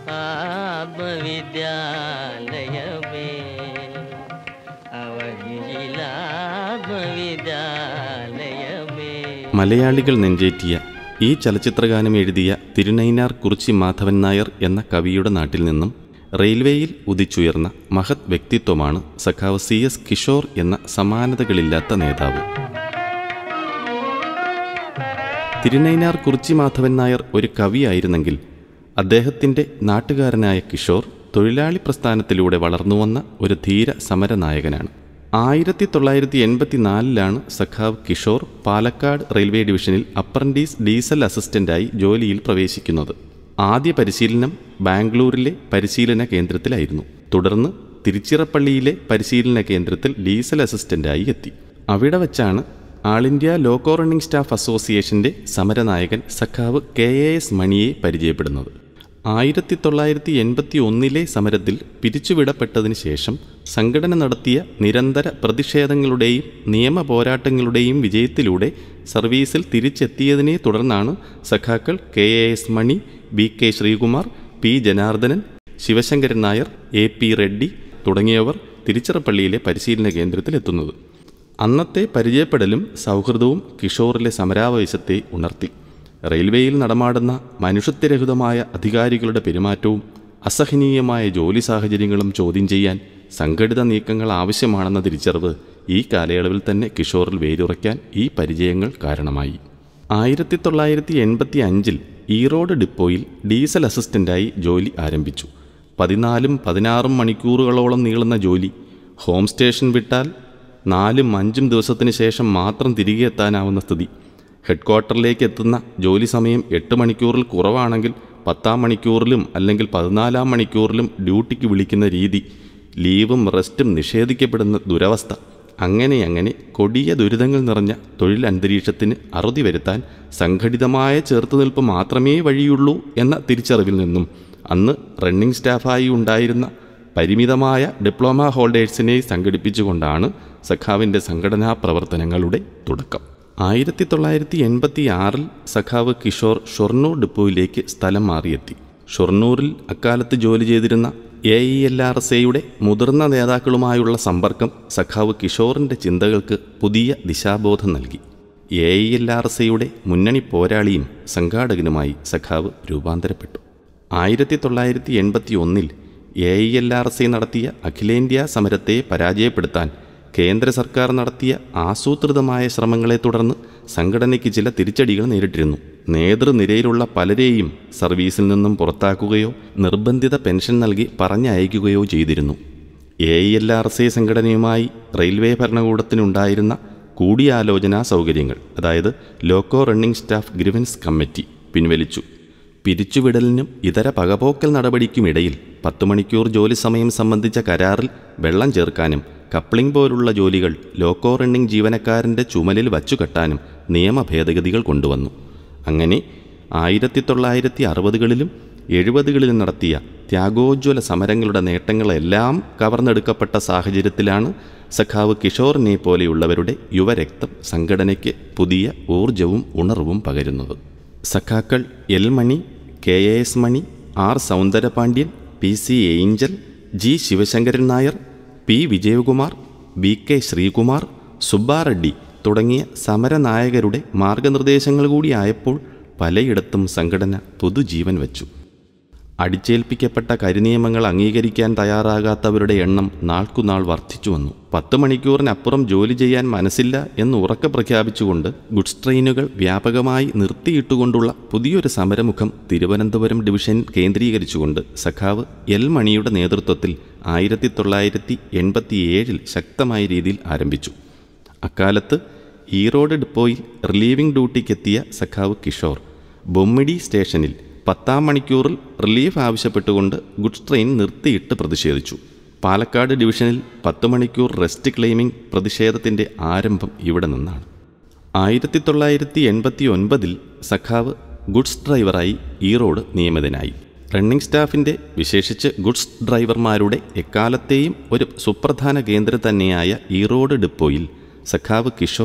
ആത്മവിദ്യാലയമേ അവനിയിലാത്മവിദ്യാലയമേ മലയാളികൾ നെഞ്ചേറ്റിയ ഈ ചലച്ചിത്രഗാനം എഴുതിയ തിരുനൈനാർ കുറിച്ചി മാധവൻ നായർ എന്ന കവിയുടെ നാട്ടിൽ നിന്നും റെയിൽവേയിൽ ഉദിച്ചുയർന്ന മഹത് വ്യക്തിത്വമാണ് സഖാവ് സി എസ് കിഷോർ എന്ന സമാനതകളില്ലാത്ത നേതാവ് തിരുനൈനാർ കുറിച്ചി മാധവൻ നായർ ഒരു കവിയായിരുന്നെങ്കിൽ അദ്ദേഹത്തിൻ്റെ നാട്ടുകാരനായ കിഷോർ തൊഴിലാളി പ്രസ്ഥാനത്തിലൂടെ വളർന്നുവന്ന ഒരു ധീര സമരനായകനാണ് ആയിരത്തി തൊള്ളായിരത്തി എൺപത്തിനാലിലാണ് സഖാവ് കിഷോർ പാലക്കാട് റെയിൽവേ ഡിവിഷനിൽ അപ്രൻറ്റീസ് ഡീസൽ അസിസ്റ്റൻ്റായി ജോലിയിൽ പ്രവേശിക്കുന്നത് ആദ്യ പരിശീലനം ബാംഗ്ലൂരിലെ പരിശീലന കേന്ദ്രത്തിലായിരുന്നു തുടർന്ന് തിരുച്ചിറപ്പള്ളിയിലെ പരിശീലന കേന്ദ്രത്തിൽ ഡീസൽ അസിസ്റ്റൻ്റായി എത്തി അവിടെ വച്ചാണ് all India loco running staff അസോസിയേഷൻ്റെ സമരനായകൻ സഖാവ് കെ എ എസ് മണിയെ പരിചയപ്പെടുന്നത് ആയിരത്തി തൊള്ളായിരത്തി എൺപത്തി ഒന്നിലെ സമരത്തിൽ പിരിച്ചുവിടപ്പെട്ടതിന് ശേഷം സംഘടന നടത്തിയ നിരന്തര പ്രതിഷേധങ്ങളുടെയും നിയമ പോരാട്ടങ്ങളുടെയും വിജയത്തിലൂടെ സർവീസിൽ തിരിച്ചെത്തിയതിനെ തുടർന്നാണ് സഖാക്കൾ K A S Mani B K Sreekumar P Janardhanan Sivasankaran Nair A P Reddy തുടങ്ങിയവർ തിരുച്ചിറപ്പള്ളിയിലെ പരിശീലന കേന്ദ്രത്തിലെത്തുന്നത് അന്നത്തെ പരിചയപ്പെടലും സൗഹൃദവും കിഷോറിലെ സമരാവേശത്തെ ഉണർത്തി റെയിൽവേയിൽ നടമാടുന്ന മനുഷ്യത്വരഹിതമായ അധികാരികളുടെ പെരുമാറ്റവും അസഹനീയമായ ജോലി സാഹചര്യങ്ങളും ചോദ്യം ചെയ്യാൻ സംഘടിത നീക്കങ്ങൾ ആവശ്യമാണെന്ന തിരിച്ചറിവ് ഈ കാലയളവിൽ തന്നെ കിഷോറിൽ വേരുറയ്ക്കാൻ ഈ പരിചയങ്ങൾ കാരണമായി ആയിരത്തി തൊള്ളായിരത്തി എൺപത്തി അഞ്ചിൽ ഈറോഡ് ഡിപ്പോയിൽ ഡീസൽ അസിസ്റ്റൻ്റായി ജോലി ആരംഭിച്ചു പതിനാലും പതിനാറും മണിക്കൂറുകളോളം നീളുന്ന ജോലി ഹോം സ്റ്റേഷൻ വിട്ടാൽ നാലും അഞ്ചും ദിവസത്തിന് ശേഷം മാത്രം തിരികെ എത്താനാവുന്ന സ്ഥിതി ഹെഡ്ക്വാർട്ടറിലേക്ക് എത്തുന്ന ജോലി സമയം എട്ട് മണിക്കൂറിൽ കുറവാണെങ്കിൽ പത്താം മണിക്കൂറിലും അല്ലെങ്കിൽ പതിനാലാം മണിക്കൂറിലും ഡ്യൂട്ടിക്ക് വിളിക്കുന്ന രീതി ലീവും റെസ്റ്റും നിഷേധിക്കപ്പെടുന്ന ദുരവസ്ഥ അങ്ങനെ അങ്ങനെ കൊടിയ ദുരിതങ്ങൾ നിറഞ്ഞ തൊഴിൽ അന്തരീക്ഷത്തിന് അറുതി വരുത്താൻ സംഘടിതമായ ചെറുത്തുനിൽപ്പ് മാത്രമേ വഴിയുള്ളൂ എന്ന തിരിച്ചറിവിൽ നിന്നും അന്ന് റണ്ണിംഗ് സ്റ്റാഫായി ഉണ്ടായിരുന്ന പരിമിതമായ ഡിപ്ലോമ ഹോൾഡേഴ്സിനെ സംഘടിപ്പിച്ചുകൊണ്ടാണ് സഖാവിൻ്റെ സംഘടനാ പ്രവർത്തനങ്ങളുടെ തുടക്കം ആയിരത്തി തൊള്ളായിരത്തി എൺപത്തി ആറിൽ സഖാവ് കിഷോർ ഷൊർണൂർ ഡിപ്പോയിലേക്ക് സ്ഥലം മാറിയെത്തി ഷൊർണൂരിൽ അക്കാലത്ത് ജോലി ചെയ്തിരുന്ന A E L R S എയുടെ മുതിർന്ന നേതാക്കളുമായുള്ള സമ്പർക്കം സഖാവ് കിഷോറിൻ്റെ ചിന്തകൾക്ക് പുതിയ ദിശാബോധം നൽകി A E L R S എയുടെ മുന്നണി പോരാളിയും സംഘാടകനുമായി സഖാവ് രൂപാന്തരപ്പെട്ടു ആയിരത്തി തൊള്ളായിരത്തി എൺപത്തി ഒന്നിൽ A E L R S A നടത്തിയ അഖിലേന്ത്യാ സമരത്തെ പരാജയപ്പെടുത്താൻ കേന്ദ്ര സർക്കാർ നടത്തിയ ആസൂത്രിതമായ ശ്രമങ്ങളെ തുടർന്ന് സംഘടനയ്ക്ക് ചില തിരിച്ചടികൾ നേരിട്ടിരുന്നു നേതൃനിരയിലുള്ള പലരെയും സർവീസിൽ നിന്നും പുറത്താക്കുകയോ നിർബന്ധിത പെൻഷൻ നൽകി പറഞ്ഞയക്കുകയോ ചെയ്തിരുന്നു A E L R S A സംഘടനയുമായി റെയിൽവേ ഭരണകൂടത്തിനുണ്ടായിരുന്ന കൂടിയാലോചനാ സൗകര്യങ്ങൾ അതായത് loco running staff grievance committee പിൻവലിച്ചു പിരിച്ചുവിടലിനും ഇതര പകപോക്കൽ നടപടിക്കുമിടയിൽ പത്ത് മണിക്കൂർ ജോലി സമയം സംബന്ധിച്ച കരാറിൽ വെള്ളം ചേർക്കാനും കപ്ലിംഗ് പോലുള്ള ജോലികൾ ലോക്കോ റണ്ണിംഗ് ജീവനക്കാരൻ്റെ ചുമലിൽ വച്ചുകെട്ടാനും നിയമ ഭേദഗതികൾ കൊണ്ടുവന്നു അങ്ങനെ ആയിരത്തി തൊള്ളായിരത്തി അറുപതുകളിലും എഴുപതുകളിലും നടത്തിയ ത്യാഗോജ്വല സമരങ്ങളുടെ നേട്ടങ്ങളെല്ലാം കവർന്നെടുക്കപ്പെട്ട സാഹചര്യത്തിലാണ് സഖാവ് കിഷോറിനെ പോലെയുള്ളവരുടെ യുവരക്തം സംഘടനയ്ക്ക് പുതിയ ഊർജവും ഉണർവും പകരുന്നത് സഖാക്കൾ L Mani K A S Mani R Soundarapandian P C Angel G Sivasankaran Nair P Vijayakumar B K Sreekumar Subbareddy തുടങ്ങിയ സമരനായകരുടെ മാർഗനിർദ്ദേശങ്ങൾ കൂടിയായപ്പോൾ പലയിടത്തും സംഘടന പുതുജീവൻ വച്ചു അടിച്ചേൽപ്പിക്കപ്പെട്ട കരിനിയമങ്ങൾ അംഗീകരിക്കാൻ തയ്യാറാകാത്തവരുടെ എണ്ണം നാൾക്കുനാൾ വർദ്ധിച്ചു വന്നു പത്ത് മണിക്കൂറിനപ്പുറം ജോലി ചെയ്യാൻ മനസ്സില്ല എന്ന് ഉറക്കെ പ്രഖ്യാപിച്ചുകൊണ്ട് ഗുഡ്സ് ട്രെയിനുകൾ വ്യാപകമായി നിർത്തിയിട്ടുകൊണ്ടുള്ള പുതിയൊരു സമരമുഖം തിരുവനന്തപുരം ഡിവിഷൻ കേന്ദ്രീകരിച്ചുകൊണ്ട് സഖാവ് എൽ മണിയുടെ നേതൃത്വത്തിൽ ആയിരത്തി തൊള്ളായിരത്തി എൺപത്തിയേഴിൽ ശക്തമായ രീതിയിൽ ആരംഭിച്ചു അക്കാലത്ത് ഈറോഡ് ഡിപ്പോയിൽ റിലീവിംഗ് ഡ്യൂട്ടിക്കെത്തിയ സഖാവ് കിഷോർ ബൊമ്മിടി സ്റ്റേഷനിൽ പത്താം മണിക്കൂറിൽ റിലീഫ് ആവശ്യപ്പെട്ടുകൊണ്ട് ഗുഡ്സ് ട്രെയിൻ നിർത്തിയിട്ട് പ്രതിഷേധിച്ചു പാലക്കാട് ഡിവിഷനിൽ പത്ത് മണിക്കൂർ റെസ്റ്റ് ക്ലെയിമിംഗ് പ്രതിഷേധത്തിൻ്റെ ആരംഭം ഇവിടെ നിന്നാണ് ആയിരത്തി തൊള്ളായിരത്തി എൺപത്തി ഒൻപതിൽ സഖാവ് ഗുഡ്സ് ഡ്രൈവറായി ഈറോഡ് നിയമിതനായി റണ്ണിംഗ് സ്റ്റാഫിൻ്റെ വിശേഷിച്ച് ഗുഡ്സ് ഡ്രൈവർമാരുടെ എക്കാലത്തെയും ഒരു സുപ്രധാന കേന്ദ്രം തന്നെയായ ഈറോഡ് ഡിപ്പോയിൽ സഖാവ് കിഷോർ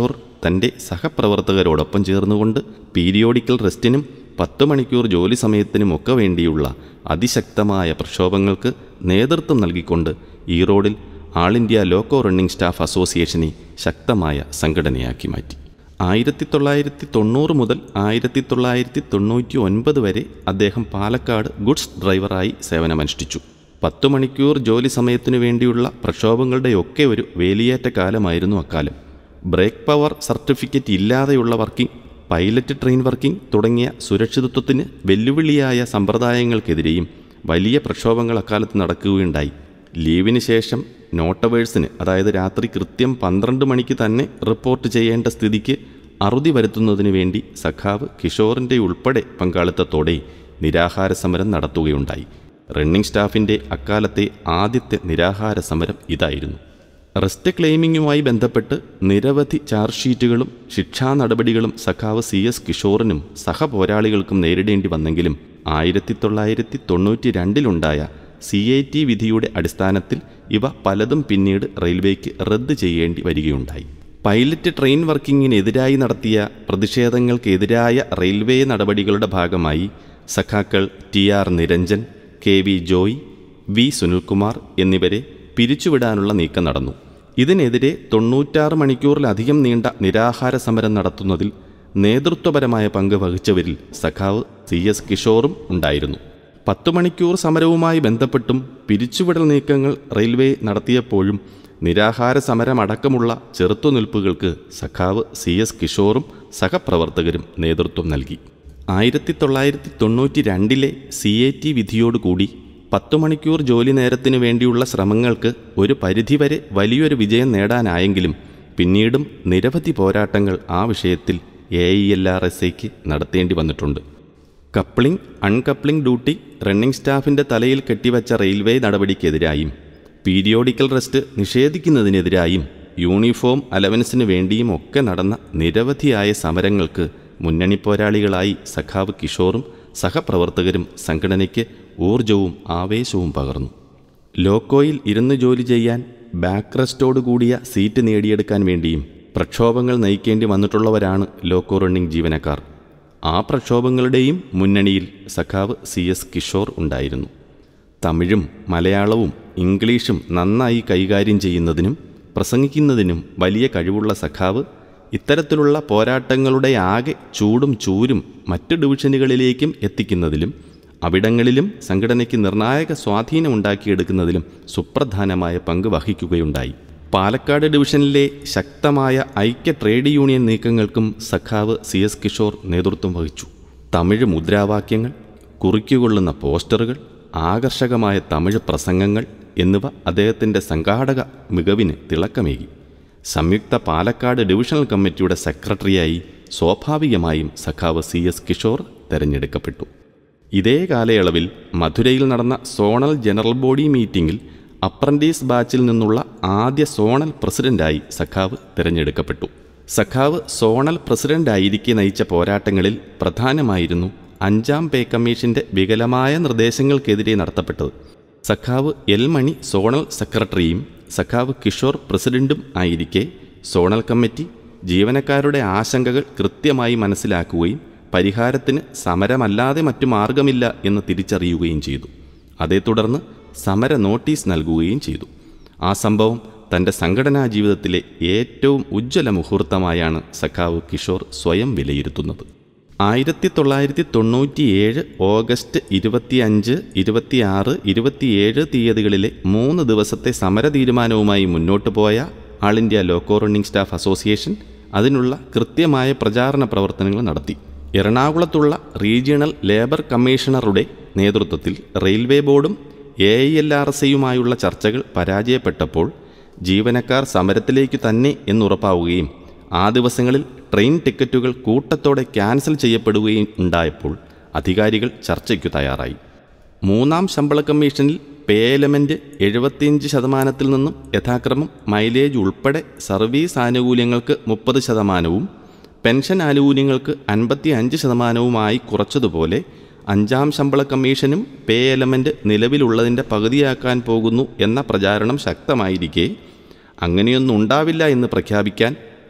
തൻ്റെ സഹപ്രവർത്തകരോടൊപ്പം ചേർന്നുകൊണ്ട് പീരിയോഡിക്കൽ റെസ്റ്റിനും പത്ത് മണിക്കൂർ ജോലി സമയത്തിനുമൊക്കെ വേണ്ടിയുള്ള അതിശക്തമായ പ്രക്ഷോഭങ്ങൾക്ക് നേതൃത്വം നൽകിക്കൊണ്ട് ഈറോഡിൽ all India loco running staff അസോസിയേഷനെ ശക്തമായ സംഘടനയാക്കി മാറ്റി ആയിരത്തി തൊള്ളായിരത്തി തൊണ്ണൂറ് മുതൽ ആയിരത്തി തൊള്ളായിരത്തി തൊണ്ണൂറ്റി ഒൻപത് വരെ അദ്ദേഹം പാലക്കാട് ഗുഡ്സ് ഡ്രൈവറായി സേവനമനുഷ്ഠിച്ചു പത്തു മണിക്കൂർ ജോലി സമയത്തിനു വേണ്ടിയുള്ള പ്രക്ഷോഭങ്ങളുടെയൊക്കെ ഒരു വേലിയേറ്റ കാലമായിരുന്നു അക്കാലം ബ്രേക്ക് പവർ സർട്ടിഫിക്കറ്റ് ഇല്ലാതെയുള്ള വർക്കിംഗ് പൈലറ്റ് ട്രെയിൻ വർക്കിംഗ് തുടങ്ങിയ സുരക്ഷിതത്വത്തിന് വെല്ലുവിളിയായ സമ്പ്രദായങ്ങൾക്കെതിരെയും വലിയ പ്രക്ഷോഭങ്ങൾ അക്കാലത്ത് നടക്കുകയുണ്ടായി ലീവിന് ശേഷം നോട്ടവേഴ്സിന് അതായത് രാത്രി കൃത്യം പന്ത്രണ്ട് മണിക്ക് തന്നെ റിപ്പോർട്ട് ചെയ്യേണ്ട സ്ഥിതിക്ക് അറുതി വരുത്തുന്നതിനു വേണ്ടി സഖാവ് കിഷോറിൻ്റെ ഉൾപ്പെടെ പങ്കാളിത്തത്തോടെ നിരാഹാര സമരം നടത്തുകയുണ്ടായി റണ്ണിംഗ് സ്റ്റാഫിൻ്റെ അക്കാലത്തെ ആദ്യത്തെ നിരാഹാര സമരം ഇതായിരുന്നു റെസ്റ്റ് ക്ലെയിമിങ്ങുമായി ബന്ധപ്പെട്ട് നിരവധി ചാർജ് ഷീറ്റുകളും ശിക്ഷാ നടപടികളും സഖാവ് സി എസ് കിഷോറിനും സഹപോരാളികൾക്കും നേരിടേണ്ടി വന്നെങ്കിലും ആയിരത്തി തൊള്ളായിരത്തി തൊണ്ണൂറ്റി രണ്ടിലുണ്ടായ സി ഐ ടി വിധിയുടെ അടിസ്ഥാനത്തിൽ ഇവ പലതും പിന്നീട് റെയിൽവേക്ക് റദ്ദ് ചെയ്യേണ്ടി വരികയുണ്ടായി പൈലറ്റ് ട്രെയിൻ വർക്കിങ്ങിനെതിരായി നടത്തിയ പ്രതിഷേധങ്ങൾക്കെതിരായ റെയിൽവേ നടപടികളുടെ ഭാഗമായി സഖാക്കൾ T R Niranjan K V Joy V Sunilkumar എന്നിവരെ പിരിച്ചുവിടാനുള്ള നീക്കം നടന്നു ഇതിനെതിരെ തൊണ്ണൂറ്റാറ് മണിക്കൂറിലധികം നീണ്ട നിരാഹാര സമരം നടത്തുന്നതിൽ നേതൃത്വപരമായ പങ്ക് വഹിച്ചവരിൽ സഖാവ് സി എസ് കിഷോറും ഉണ്ടായിരുന്നു പത്തു മണിക്കൂർ സമരവുമായി ബന്ധപ്പെട്ടും പിരിച്ചുവിടൽ നീക്കങ്ങൾ റെയിൽവേ നടത്തിയപ്പോഴും നിരാഹാര സമരമടക്കമുള്ള ചെറുത്തുനിൽപ്പുകൾക്ക് സഖാവ് സി എസ് കിഷോറും സഹപ്രവർത്തകരും നേതൃത്വം നൽകി ആയിരത്തി തൊള്ളായിരത്തി തൊണ്ണൂറ്റി രണ്ടിലെ സി എ ടി വിധിയോടുകൂടി പത്തു മണിക്കൂർ ജോലി നേരത്തിനു വേണ്ടിയുള്ള ശ്രമങ്ങൾക്ക് ഒരു പരിധിവരെ വലിയൊരു വിജയം നേടാനായെങ്കിലും പിന്നീടും നിരവധി പോരാട്ടങ്ങൾ ആ വിഷയത്തിൽ A I L R S ഐക്ക് നടത്തേണ്ടി വന്നിട്ടുണ്ട് കപ്ലിംഗ് അൺകപ്ലിംഗ് ഡ്യൂട്ടി റണ്ണിംഗ് സ്റ്റാഫിൻ്റെ തലയിൽ കെട്ടിവച്ച റെയിൽവേ നടപടിക്കെതിരായും പീരിയോഡിക്കൽ റെസ്റ്റ് നിഷേധിക്കുന്നതിനെതിരായും യൂണിഫോം അലവൻസിന് വേണ്ടിയും ഒക്കെ നടന്ന നിരവധിയായ സമരങ്ങൾക്ക് മുന്നണി പോരാളികളായി സഖാവ് കിഷോറും സഹപ്രവർത്തകരും സംഘടനയ്ക്ക് ഊർജവും ആവേശവും പകർന്നു ലോക്കോയിൽ ഇരുന്ന് ജോലി ചെയ്യാൻ ബാക്ക് റെസ്റ്റോട് കൂടിയ സീറ്റ് നേടിയെടുക്കാൻ വേണ്ടിയും പ്രക്ഷോഭങ്ങൾ നയിക്കേണ്ടി വന്നിട്ടുള്ളവരാണ് ലോക്കോ റണ്ണിംഗ് ജീവനക്കാർ ആ പ്രക്ഷോഭങ്ങളുടെയും മുന്നണിയിൽ സഖാവ് സി എസ് കിഷോർ ഉണ്ടായിരുന്നു തമിഴും മലയാളവും ഇംഗ്ലീഷും നന്നായി കൈകാര്യം ചെയ്യുന്നതിനും പ്രസംഗിക്കുന്നതിനും വലിയ കഴിവുള്ള സഖാവ് ഇത്തരത്തിലുള്ള പോരാട്ടങ്ങളുടെ ആകെ ചൂടും ചൂരും മറ്റ് ഡിവിഷനുകളിലേക്കും എത്തിക്കുന്നതിലും അവിടങ്ങളിലും സംഘടനയ്ക്ക് നിർണായക സ്വാധീനമുണ്ടാക്കിയെടുക്കുന്നതിലും സുപ്രധാനമായ പങ്ക് വഹിക്കുകയുണ്ടായി പാലക്കാട് ഡിവിഷനിലെ ശക്തമായ ഐക്യ ട്രേഡ് യൂണിയൻ നീക്കങ്ങൾക്കും സഖാവ് സി എസ് കിഷോർ നേതൃത്വം വഹിച്ചു തമിഴ് മുദ്രാവാക്യങ്ങൾ കുറിക്കുകൊള്ളുന്ന പോസ്റ്ററുകൾ ആകർഷകമായ തമിഴ് പ്രസംഗങ്ങൾ എന്നിവ അദ്ദേഹത്തിൻ്റെ സംഘാടക മികവിന് തിളക്കമേകി സംയുക്ത പാലക്കാട് ഡിവിഷണൽ കമ്മിറ്റിയുടെ സെക്രട്ടറിയായി സ്വാഭാവികമായും സഖാവ് സി എസ് കിഷോർ തെരഞ്ഞെടുക്കപ്പെട്ടു ഇതേ കാലയളവിൽ മധുരയിൽ നടന്ന സോണൽ ജനറൽ ബോഡി മീറ്റിംഗിൽ അപ്രൻറ്റീസ് ബാച്ചിൽ നിന്നുള്ള ആദ്യ സോണൽ പ്രസിഡന്റായി സഖാവ് തിരഞ്ഞെടുക്കപ്പെട്ടു സഖാവ് സോണൽ പ്രസിഡന്റായിരിക്കെ നയിച്ച പോരാട്ടങ്ങളിൽ പ്രധാനമായിരുന്നു അഞ്ചാം പേ കമ്മീഷന്റെ വികലമായ നിർദ്ദേശങ്ങൾക്കെതിരെ നടത്തപ്പെട്ടത് സഖാവ് എൽ മണി സോണൽ സെക്രട്ടറിയും സഖാവ് കിഷോർ പ്രസിഡന്റും ആയിരിക്കെ സോണൽ കമ്മിറ്റി ജീവനക്കാരുടെ ആശങ്കകൾ കൃത്യമായി മനസ്സിലാക്കുകയും പരിഹാരത്തിന് സമരമല്ലാതെ മറ്റു മാർഗമില്ല എന്ന് തിരിച്ചറിയുകയും ചെയ്തു അതേ തുടർന്ന് സമര നോട്ടീസ് നൽകുകയും ചെയ്തു ആ സംഭവം തൻ്റെ സംഘടനാ ജീവിതത്തിലെ ഏറ്റവും ഉജ്ജ്വല മുഹൂർത്തമായാണ് സഖാവ് കിഷോർ സ്വയം വിലയിരുത്തുന്നത് ആയിരത്തി തൊള്ളായിരത്തി തൊണ്ണൂറ്റിയേഴ് ഓഗസ്റ്റ് ഇരുപത്തിയഞ്ച് ഇരുപത്തിയാറ് ഇരുപത്തിയേഴ് തീയതികളിലെ മൂന്ന് ദിവസത്തെ സമര തീരുമാനവുമായി മുന്നോട്ട് പോയ all India loco running staff association അതിനുള്ള കൃത്യമായ പ്രചാരണ പ്രവർത്തനങ്ങൾ നടത്തി എറണാകുളത്തുള്ള റീജിയണൽ ലേബർ കമ്മീഷണറുടെ നേതൃത്വത്തിൽ റെയിൽവേ ബോർഡും A I L R S ഐയുമായുള്ള ചർച്ചകൾ പരാജയപ്പെട്ടപ്പോൾ ജീവനക്കാർ സമരത്തിലേക്ക് തന്നെ എന്നുറപ്പാവുകയും ആ ദിവസങ്ങളിൽ ട്രെയിൻ ടിക്കറ്റുകൾ കൂട്ടത്തോടെ ക്യാൻസൽ ചെയ്യപ്പെടുകയും ഉണ്ടായപ്പോൾ അധികാരികൾ ചർച്ചയ്ക്കു തയ്യാറായി മൂന്നാം ശമ്പള കമ്മീഷനിൽ പേ എലമെൻറ്റ് എഴുപത്തിയഞ്ച് ശതമാനത്തിൽ നിന്നും യഥാക്രമം മൈലേജ് ഉൾപ്പെടെ സർവീസ് ആനുകൂല്യങ്ങൾക്ക് മുപ്പത് ശതമാനവും പെൻഷൻ ആനുകൂല്യങ്ങൾക്ക് അൻപത്തി അഞ്ച് ശതമാനവുമായി കുറച്ചതുപോലെ അഞ്ചാം ശമ്പള കമ്മീഷനും പേ എലമെൻറ്റ് നിലവിലുള്ളതിൻ്റെ പകുതിയാക്കാൻ പോകുന്നു എന്ന പ്രചാരണം ശക്തമായിരിക്കെ അങ്ങനെയൊന്നും ഉണ്ടാവില്ല എന്ന് പ്രഖ്യാപിക്കാൻ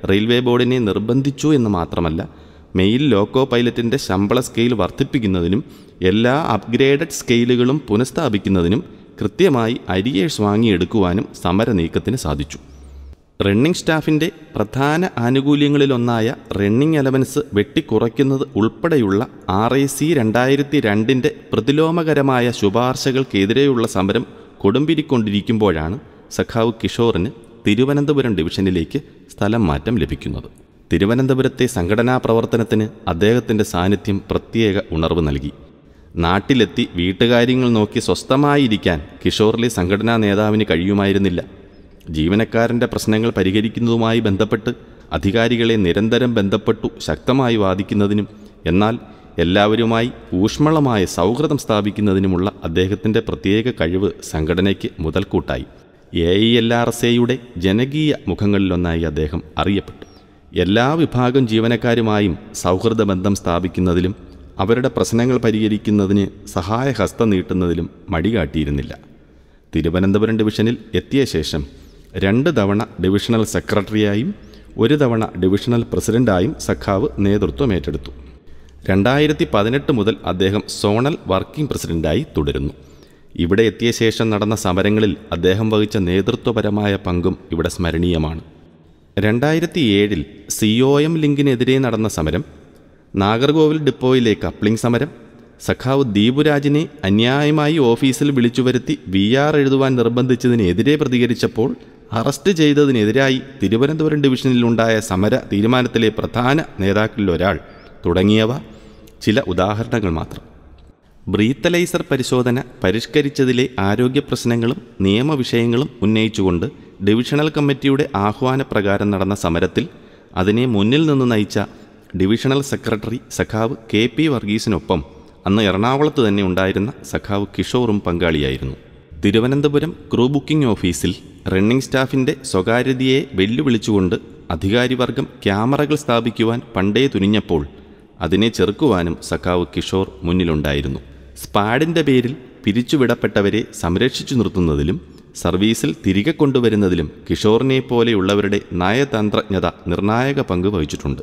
റെയിൽവേ ബോർഡിനെ നിർബന്ധിച്ചു എന്ന് മാത്രമല്ല മെയിൽ ലോക്കോ പൈലറ്റിൻ്റെ ശമ്പള സ്കെയിൽ വർദ്ധിപ്പിക്കുന്നതിനും എല്ലാ അപ്ഗ്രേഡഡ് സ്കെയിലുകളും പുനഃസ്ഥാപിക്കുന്നതിനും കൃത്യമായി അരിയേഴ്സ് വാങ്ങിയെടുക്കുവാനും സമര നീക്കത്തിന് സാധിച്ചു റണ്ണിംഗ് സ്റ്റാഫിൻ്റെ പ്രധാന ആനുകൂല്യങ്ങളിലൊന്നായ റണ്ണിംഗ് അലവൻസ് വെട്ടിക്കുറയ്ക്കുന്നത് ഉൾപ്പെടെയുള്ള ആർ ഐ സി രണ്ടായിരത്തി രണ്ടിൻ്റെ പ്രതിലോമകരമായ ശുപാർശകൾക്കെതിരെയുള്ള സമരം കൊടുമ്പിരിക്കൊണ്ടിരിക്കുമ്പോഴാണ് സഖാവ് കിഷോറിന് തിരുവനന്തപുരം ഡിവിഷനിലേക്ക് സ്ഥലം മാറ്റം ലഭിക്കുന്നത് തിരുവനന്തപുരത്തെ സംഘടനാ പ്രവർത്തനത്തിന് അദ്ദേഹത്തിൻ്റെ സാന്നിധ്യം പ്രത്യേക ഉണർവ് നൽകി നാട്ടിലെത്തി വീട്ടുകാര്യങ്ങൾ നോക്കി സ്വസ്ഥമായിരിക്കാൻ കിഷോറിലെ സംഘടനാ നേതാവിന് കഴിയുമായിരുന്നില്ല ജീവനക്കാരൻ്റെ പ്രശ്നങ്ങൾ പരിഹരിക്കുന്നതുമായി ബന്ധപ്പെട്ട് അധികാരികളെ നിരന്തരം ബന്ധപ്പെട്ടു ശക്തമായി വാദിക്കുന്നതിനും എന്നാൽ എല്ലാവരുമായി ഊഷ്മളമായ സൗഹൃദം സ്ഥാപിക്കുന്നതിനുമുള്ള അദ്ദേഹത്തിൻ്റെ പ്രത്യേക കഴിവ് സംഘടനയ്ക്ക് മുതൽക്കൂട്ടായി A E L R S എയുടെ ജനകീയ മുഖങ്ങളിലൊന്നായി അദ്ദേഹം അറിയപ്പെട്ടു എല്ലാ വിഭാഗം ജീവനക്കാരുമായും സൗഹൃദ ബന്ധം സ്ഥാപിക്കുന്നതിലും അവരുടെ പ്രശ്നങ്ങൾ പരിഹരിക്കുന്നതിന് സഹായഹസ്തം നീട്ടുന്നതിലും മടികാട്ടിയിരുന്നില്ല തിരുവനന്തപുരം ഡിവിഷനിൽ എത്തിയ ശേഷം രണ്ട് തവണ ഡിവിഷണൽ സെക്രട്ടറിയായും ഒരു തവണ ഡിവിഷണൽ പ്രസിഡന്റായും സഖാവ് നേതൃത്വം ഏറ്റെടുത്തു രണ്ടായിരത്തി പതിനെട്ട് മുതൽ അദ്ദേഹം സോണൽ വർക്കിംഗ് പ്രസിഡന്റായി തുടരുന്നു ഇവിടെ എത്തിയ ശേഷം നടന്ന സമരങ്ങളിൽ അദ്ദേഹം വഹിച്ച നേതൃത്വപരമായ പങ്കും ഇവിടെ സ്മരണീയമാണ് രണ്ടായിരത്തി ഏഴിൽ സി ഒ എം ലിങ്കിനെതിരെ നടന്ന സമരം നാഗർകോവിൽ ഡിപ്പോയിലെ കപ്ലിംഗ് സമരം സഖാവ് ദീപുരാജിനെ അന്യായമായി ഓഫീസിൽ വിളിച്ചു വരുത്തി വി ആർ എഴുതുവാൻ നിർബന്ധിച്ചതിനെതിരെ പ്രതികരിച്ചപ്പോൾ അറസ്റ്റ് ചെയ്തതിനെതിരായി തിരുവനന്തപുരം ഡിവിഷനിലുണ്ടായ സമര തീരുമാനത്തിലെ പ്രധാന നേതാക്കളിലൊരാൾ തുടങ്ങിയവ ചില ഉദാഹരണങ്ങൾ മാത്രം ബ്രീത്തലൈസർ പരിശോധന പരിഷ്കരിച്ചതിലെ ആരോഗ്യ പ്രശ്നങ്ങളും നിയമവിഷയങ്ങളും ഉന്നയിച്ചുകൊണ്ട് ഡിവിഷണൽ കമ്മിറ്റിയുടെ ആഹ്വാനപ്രകാരം നടന്ന സമരത്തിൽ അതിനെ മുന്നിൽ നിന്ന് നയിച്ച ഡിവിഷണൽ സെക്രട്ടറി സഖാവ് കെ പി വർഗീസിനൊപ്പം അന്ന് എറണാകുളത്ത് തന്നെ ഉണ്ടായിരുന്ന സഖാവ് കിഷോറും പങ്കാളിയായിരുന്നു തിരുവനന്തപുരം ക്രൂ ബുക്കിംഗ് ഓഫീസിൽ റണ്ണിംഗ് സ്റ്റാഫിൻ്റെ സ്വകാര്യതയെ വെല്ലുവിളിച്ചുകൊണ്ട് അധികാരിവർഗം ക്യാമറകൾ സ്ഥാപിക്കുവാൻ പണ്ടേ തുനിഞ്ഞപ്പോൾ അതിനെ ചെറുക്കുവാനും സഖാവ് കിഷോർ മുന്നിലുണ്ടായിരുന്നു സ്പാഡിൻ്റെ പേരിൽ പിരിച്ചുവിടപ്പെട്ടവരെ സംരക്ഷിച്ചു നിർത്തുന്നതിലും സർവീസിൽ തിരികെ കൊണ്ടുവരുന്നതിലും കിഷോറിനെ പോലെയുള്ളവരുടെ നയതന്ത്രജ്ഞത നിർണായക പങ്ക് വഹിച്ചിട്ടുണ്ട്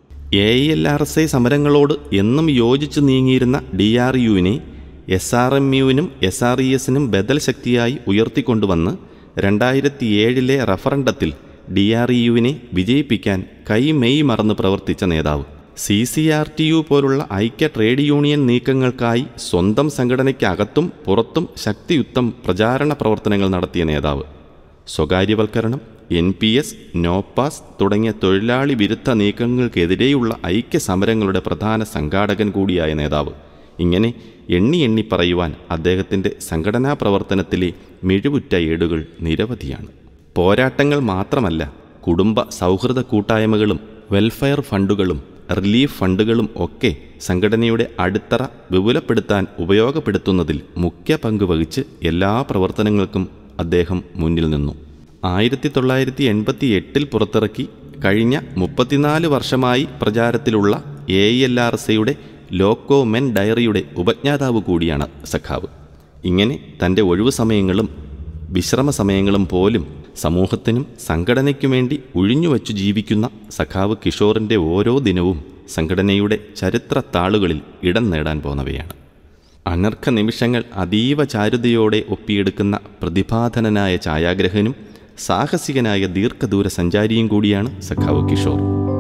A L R S I സമരങ്ങളോട് എന്നും യോജിച്ചു നീങ്ങിയിരുന്ന ഡി ആർ യുവിനെ എസ് ആർ എം യുവിനും എസ് ആർ ഇ എസിനും ബദൽ ശക്തിയായി ഉയർത്തിക്കൊണ്ടുവന്ന് രണ്ടായിരത്തി ഏഴിലെ റഫറണ്ടത്തിൽ ഡി ആർ ഇ യുവിനെ വിജയിപ്പിക്കാൻ കൈമെയ് മറന്ന് പ്രവർത്തിച്ച നേതാവ് C C R T U പോലുള്ള ഐക്യ ട്രേഡ് യൂണിയൻ നീക്കങ്ങൾക്കായി സ്വന്തം സംഘടനയ്ക്കകത്തും പുറത്തും ശക്തിയുക്തം പ്രചാരണ പ്രവർത്തനങ്ങൾ നടത്തിയ നേതാവ് സ്വകാര്യവൽക്കരണം എൻ പി എസ് നോപ്പാസ് തുടങ്ങിയ തൊഴിലാളി വിരുദ്ധ നീക്കങ്ങൾക്കെതിരെയുള്ള ഐക്യ സമരങ്ങളുടെ പ്രധാന സംഘാടകൻ കൂടിയായ നേതാവ് ഇങ്ങനെ എണ്ണി എണ്ണി പറയുവാൻ അദ്ദേഹത്തിൻ്റെ സംഘടനാ പ്രവർത്തനത്തിലെ മിഴിവുറ്റ ഏടുകൾ നിരവധിയാണ് പോരാട്ടങ്ങൾ മാത്രമല്ല കുടുംബ സൗഹൃദ കൂട്ടായ്മകളും വെൽഫെയർ ഫണ്ടുകളും റിലീഫ് ഫണ്ടുകളും ഒക്കെ സംഘടനയുടെ അടിത്തറ വിപുലപ്പെടുത്താൻ ഉപയോഗപ്പെടുത്തുന്നതിൽ മുഖ്യ പങ്ക് വഹിച്ച് എല്ലാ പ്രവർത്തനങ്ങൾക്കും അദ്ദേഹം മുന്നിൽ നിന്നു ആയിരത്തി തൊള്ളായിരത്തി എൺപത്തി എട്ടിൽ പുറത്തിറക്കി കഴിഞ്ഞ മുപ്പത്തിനാല് വർഷമായി പ്രചാരത്തിലുള്ള എ എൽ ആർ എസ്ഐയുടെ ലോക്കോ മെൻ ഡയറിയുടെ ഉപജ്ഞാതാവ് കൂടിയാണ് സഖാവ് ഇങ്ങനെ തൻ്റെ ഒഴിവു സമയങ്ങളും വിശ്രമ സമയങ്ങളും പോലും സമൂഹത്തിനും സംഘടനയ്ക്കും വേണ്ടി ഒഴിഞ്ഞുവച്ചു ജീവിക്കുന്ന സഖാവ് കിഷോറിൻ്റെ ഓരോ ദിനവും സംഘടനയുടെ ചരിത്ര താളുകളിൽ ഇടം നേടാൻ പോന്നവയാണ് അനർഘ നിമിഷങ്ങൾ അതീവ ചാരുതയോടെ ഒപ്പിയെടുക്കുന്ന പ്രതിഭാധനനായ ഛായാഗ്രഹനും സാഹസികനായ ദീർഘദൂര സഞ്ചാരിയും കൂടിയാണ് സഖാവ് കിഷോർ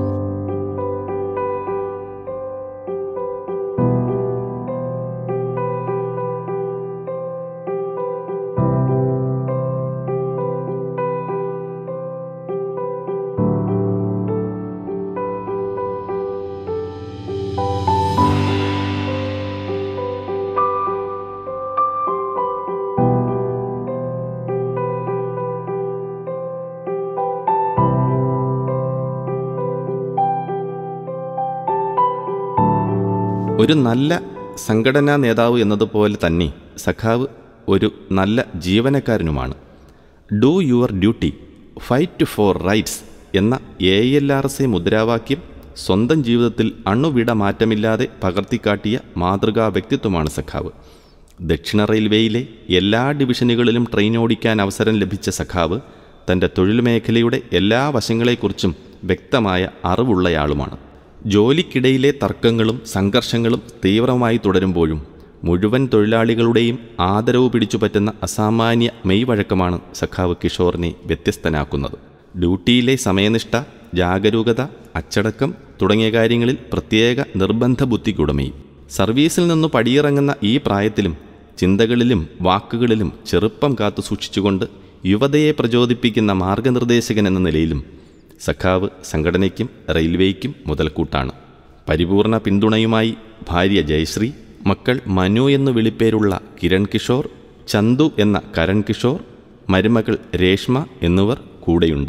ഒരു നല്ല സംഘടനാ നേതാവ് എന്നതുപോലെ തന്നെ സഖാവ് ഒരു നല്ല ജീവനക്കാരനുമാണ് do your duty fight for rights എന്ന A L R S A മുദ്രാവാക്യം സ്വന്തം ജീവിതത്തിൽ അണുവിട മാറ്റമില്ലാതെ പകർത്തിക്കാട്ടിയ മാതൃകാ വ്യക്തിത്വമാണ് സഖാവ് ദക്ഷിണ റെയിൽവേയിലെ എല്ലാ ഡിവിഷനുകളിലും ട്രെയിൻ ഓടിക്കാൻ അവസരം ലഭിച്ച സഖാവ് തൻ്റെ തൊഴിൽ മേഖലയുടെ എല്ലാ വശങ്ങളെക്കുറിച്ചും വ്യക്തമായ അറിവുള്ളയാളുമാണ് ജോലിക്കിടയിലെ തർക്കങ്ങളും സംഘർഷങ്ങളും തീവ്രമായി തുടരുമ്പോഴും മുഴുവൻ തൊഴിലാളികളുടെയും ആദരവ് പിടിച്ചുപറ്റുന്ന അസാമാന്യ മെയ്വഴക്കമാണ് സഖാവ് കിഷോറിനെ വ്യത്യസ്തനാക്കുന്നത് ഡ്യൂട്ടിയിലെ സമയനിഷ്ഠ ജാഗരൂകത അച്ചടക്കം തുടങ്ങിയ കാര്യങ്ങളിൽ പ്രത്യേക നിർബന്ധ ബുദ്ധിക്കുടമയും സർവീസിൽ നിന്നു പടിയിറങ്ങുന്ന ഈ പ്രായത്തിലും ചിന്തകളിലും വാക്കുകളിലും ചെറുപ്പം കാത്തു സൂക്ഷിച്ചുകൊണ്ട് യുവതയെ പ്രചോദിപ്പിക്കുന്ന മാർഗനിർദ്ദേശകൻ എന്ന നിലയിലും സഖാവ് സംഘടനയ്ക്കും റെയിൽവേയ്ക്കും മുതൽക്കൂട്ടാണ് പരിപൂർണ പിന്തുണയുമായി ഭാര്യ ജയശ്രീ മക്കൾ മനു എന്നു വിളിപ്പേരുള്ള കിരൺ കിഷോർ ചന്തു എന്ന കരൺ കിഷോർ മരുമകൾ രേഷ്മ എന്നിവർ കൂടെയുണ്ട്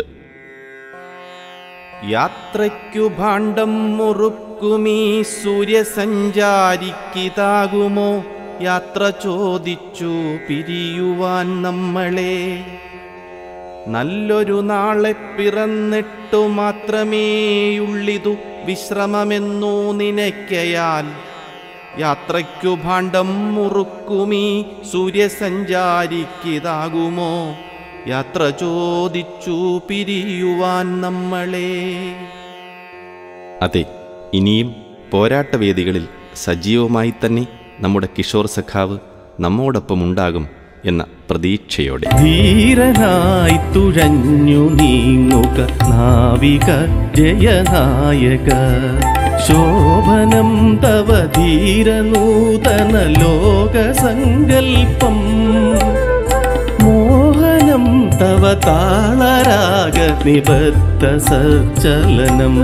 യാത്രയ്ക്കു ഭാണ്ഡം മുറുക്കുമീ സൂര്യസഞ്ചാരിക്കിതാകുമോ യാത്ര ചോദിച്ചു പിരിയുവാൻ നമ്മളെ നല്ലൊരു നാളെ പിറന്നിട്ടു മാത്രമേയുള്ളിതു വിശ്രമമെന്നു നിനയ്ക്കയാൽ യാത്രയ്ക്കു ഭാണ്ഡം മുറുക്കുമീ സൂര്യസഞ്ചാരിക്കിതാകുമോ യാത്ര ചോദിച്ചു പിരിയുവാൻ നമ്മളെ അതെ ഇനിയും പോരാട്ടവേദികളിൽ സജീവമായി തന്നെ നമ്മുടെ കിഷോർ സഖാവ് നമ്മോടൊപ്പം ഉണ്ടാകും എന്ന പ്രതീക്ഷയോടെ ധീരനായി തുഴഞ്ഞു നീങ്ങുക നാവിക ജയനായക ശോഭനം തവ ധീരനൂതന ലോകസങ്കൽപ്പം മോഹനം തവ താളരാഗ നിബദ്ധ സച്ചലനം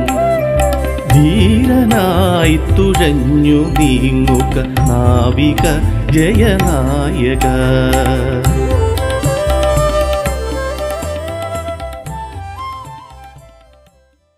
ധീരനായി തുഴഞ്ഞു നീങ്ങുക നാവിക ജയനായക